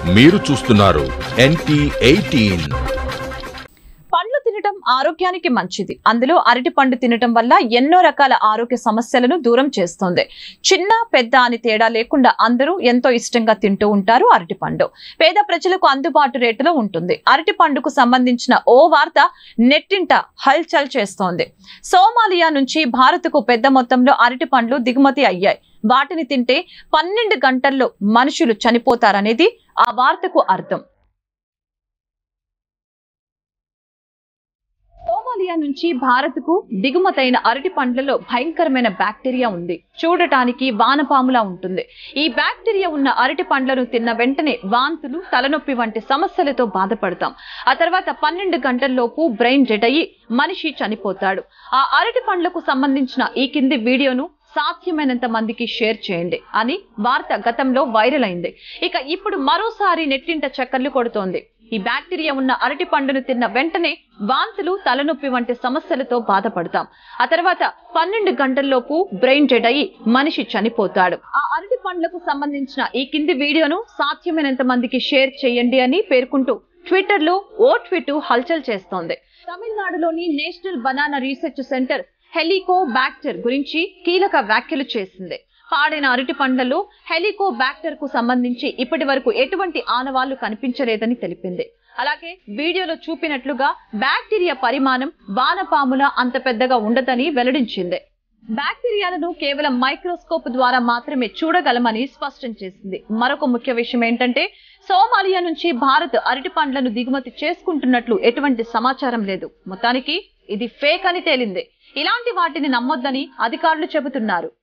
మీరు చూస్తున్నారు NT eighteen పండ్లు తినటం ఆరోగ్యానికి మంచిది అందులో అరటి పండు తినటం వల్ల ఎన్నో రకాల ఆరోగ్య సమస్యలను దూరం చేస్తుంది చిన్న పెద్ద అని తేడా లేకుండా అందరూ ఎంతో ఇష్టంగా తింటూ ఉంటారు అరటి పండు పేద ప్రజలకు అందుబాటు రేటులో ఉంటుంది అరటి పండుకు సంబంధించిన ఓ వార్త నెట్టింట హల్చల్ చేస్తోంది సోమాలియా నుంచి భారత్కు పెద్ద మొత్తంలో అరటి పండ్లు దిగుమతి అయ్యాయి వాటిని తింటే పన్నెండు గంటల్లో మనుషులు చనిపోతారనేది ఆ వార్తకు అర్థం సోమాలియా నుంచి భారత్కు దిగుమతైన అరటి పండ్లలో భయంకరమైన బ్యాక్టీరియా ఉంది చూడటానికి వానపాములా ఉంటుంది ఈ బ్యాక్టీరియా ఉన్న అరటి పండ్లను తిన్న వెంటనే వాంతులు తలనొప్పి వంటి సమస్యలతో బాధపడతాం ఆ తర్వాత పన్నెండు గంటల్లోపు బ్రెయిన్ డెడ్ అయ్యి మనిషి చనిపోతాడు ఆ అరటి పండ్లకు సంబంధించిన ఈ కింది వీడియోను సాధ్యమైనంత మందికి షేర్ చేయండి అని వార్త గతంలో వైరల్ అయింది ఇక ఇప్పుడు మరోసారి నెట్టింట చక్కర్లు కొడుతోంది ఈ బ్యాక్టీరియా ఉన్న అరటి పండును తిన్న వెంటనే వాంతులు తలనొప్పి వంటి సమస్యలతో బాధపడతాం ఆ తర్వాత పన్నెండు గంటల్లోపు బ్రెయిన్ డెడ్ అయ్యి మనిషి చనిపోతాడు ఆ అరటి పండ్లకు సంబంధించిన ఈ కింది వీడియోను సాధ్యమైనంత మందికి షేర్ చేయండి అని పేర్కొంటూ ట్విట్టర్ లో ఓ ట్వీట్ హల్చల్ చేస్తోంది తమిళనాడులోని national banana research centre helicobacter గురించి కీలక వ్యాఖ్యలు చేసింది పాడైన అరటి పండ్లలో హెలికో బ్యాక్టర్ కు సంబంధించి ఇప్పటి వరకు ఎటువంటి ఆనవాళ్లు కనిపించలేదని తెలిపింది అలాగే వీడియోలో చూపినట్లుగా బ్యాక్టీరియా పరిమాణం వానపాముల అంత పెద్దగా ఉండదని వెల్లడించింది బ్యాక్టీరియాలను కేవలం మైక్రోస్కోప్ ద్వారా మాత్రమే చూడగలమని స్పష్టం చేసింది మరొక ముఖ్య విషయం ఏంటంటే సోమాలియా నుంచి భారత్ అరటి పండ్లను దిగుమతి చేసుకుంటున్నట్లు ఎటువంటి సమాచారం లేదు మొత్తానికి ఇది ఫేక్ అని తేలింది ఇలాంటి వాటిని నమ్మొద్దని అధికారులు చెబుతున్నారు